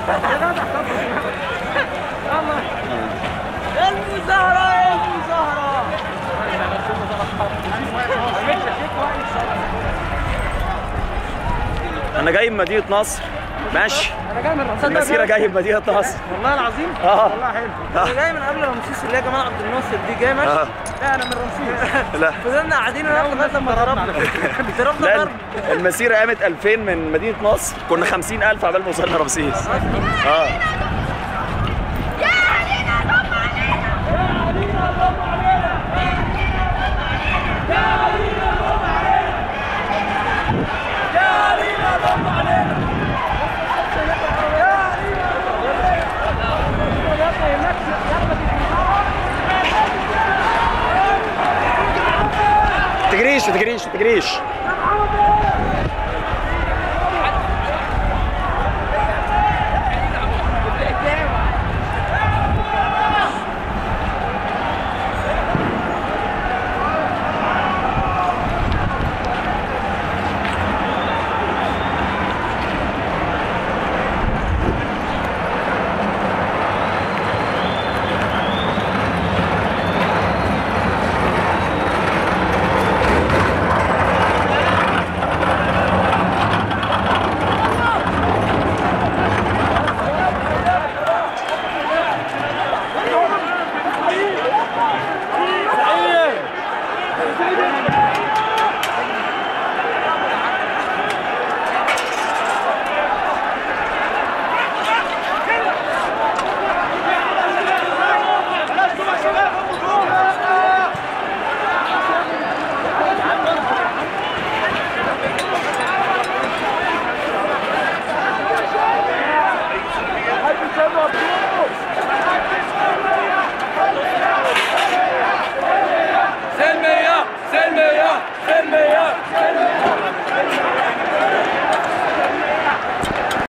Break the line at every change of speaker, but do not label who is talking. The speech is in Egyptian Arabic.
المظاهرة يا المظاهرة
انا جاي من مدينه نصر ماشي
انا جاي من رمسيس
المسيره جاي من مدينه نصر
والله العظيم
اه
والله حلو انا جاي من قبل رمسيس اللي هي جمال عبد الناصر دي جاي ماشي
آه.
لا انا من رمسيس
لا
فضلنا قاعدين هناك لغايه لما ضربنا ضربنا
لا
ضرب
المسيره قامت 2000 من مدينه نصر كنا 50000 عبال ما وصلنا رمسيس اه تجريش ما تجريش ما تجريش